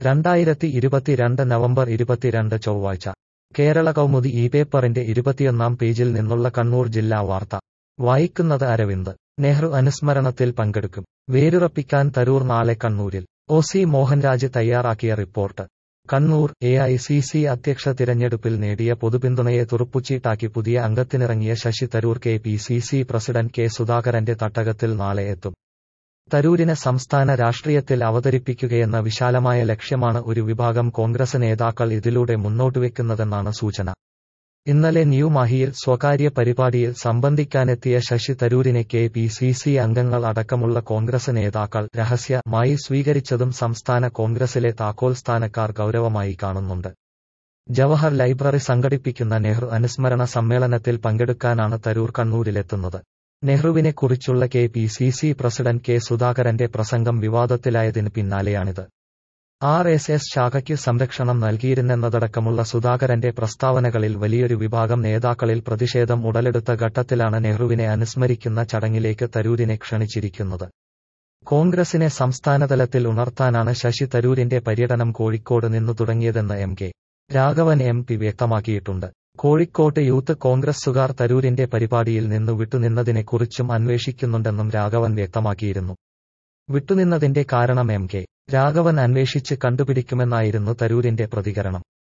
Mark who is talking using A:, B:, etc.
A: രണ്ടായിരത്തി ഇരുപത്തിരണ്ട് നവംബർ ഇരുപത്തിരണ്ട് ചൊവ്വാഴ്ച കേരള കൗമുദി ഈ പേപ്പറിന്റെ ഇരുപത്തിയൊന്നാം പേജിൽ നിന്നുള്ള കണ്ണൂർ ജില്ലാ വാർത്ത വായിക്കുന്നത് അരവിന്ദ് നെഹ്റു അനുസ്മരണത്തിൽ പങ്കെടുക്കും വേരുറപ്പിക്കാൻ തരൂർ നാളെ കണ്ണൂരിൽ ഒ സി മോഹൻരാജ് തയ്യാറാക്കിയ report Kannur A I C C അധ്യക്ഷ തിരഞ്ഞെടുപ്പിൽ നേടിയ പൊതുപിന്തുണയെ തുറുപ്പുചീട്ടാക്കി പുതിയ അംഗത്തിനിറങ്ങിയ Shashi Tharoor K P C C president K സുധാകരന്റെ തട്ടകത്തിൽ നാളെ എത്തും തരൂരിനെ സംസ്ഥാന രാഷ്ട്രീയത്തിൽ അവതരിപ്പിക്കുകയെന്ന വിശാലമായ ലക്ഷ്യമാണ് ഒരു വിഭാഗം കോൺഗ്രസ് നേതാക്കൾ ഇതിലൂടെ മുന്നോട്ടുവെക്കുന്നതെന്നാണ് സൂചന ഇന്നലെ ന്യൂ മാഹിയിൽ സ്വകാര്യ പരിപാടിയിൽ സംബന്ധിക്കാനെത്തിയ ശശി തരൂരിനെ കെ പി സി സി അംഗങ്ങൾ അടക്കമുള്ള കോൺഗ്രസ് നേതാക്കൾ രഹസ്യമായി സ്വീകരിച്ചതും സംസ്ഥാന കോൺഗ്രസിലെ താക്കോൽ സ്ഥാനക്കാർ ഗൗരവമായി കാണുന്നുണ്ട് ജവഹർ ലൈബ്രറി സംഘടിപ്പിക്കുന്ന നെഹ്റു അനുസ്മരണ സമ്മേളനത്തിൽ പങ്കെടുക്കാനാണ് തരൂർ കണ്ണൂരിലെത്തുന്നത് നെഹ്റുവിനെക്കുറിച്ചുള്ള K P C C president K സുധാകരന്റെ പ്രസംഗം വിവാദത്തിലായതിന് പിന്നാലെയാണിത് ആർ എസ് എസ് ശാഖയ്ക്ക് സംരക്ഷണം നൽകിയിരുന്നെന്നതടക്കമുള്ള സുധാകരന്റെ പ്രസ്താവനകളിൽ വലിയൊരു വിഭാഗം നേതാക്കളിൽ പ്രതിഷേധം ഉടലെടുത്ത ഘട്ടത്തിലാണ് നെഹ്റുവിനെ അനുസ്മരിക്കുന്ന ചടങ്ങിലേക്ക് തരൂരിനെ ക്ഷണിച്ചിരിക്കുന്നത് കോൺഗ്രസിനെ സംസ്ഥാനതലത്തിൽ ഉണർത്താനാണ് ശശി തരൂരിന്റെ പര്യടനം കോഴിക്കോട് നിന്നു തുടങ്ങിയതെന്ന് M K Raghavan M P വ്യക്തമാക്കിയിട്ടുണ്ട് കോഴിക്കോട്ട് യൂത്ത് കോൺഗ്രസുകാർ തരൂരിന്റെ പരിപാടിയിൽ നിന്നു വിട്ടുനിന്നതിനെക്കുറിച്ചും അന്വേഷിക്കുന്നുണ്ടെന്നും രാഘവൻ വ്യക്തമാക്കിയിരുന്നു വിട്ടുനിന്നതിന്റെ കാരണം എം കെ രാഘവൻ അന്വേഷിച്ച് കണ്ടുപിടിക്കുമെന്നായിരുന്നു തരൂരിന്റെ പ്രതികരണം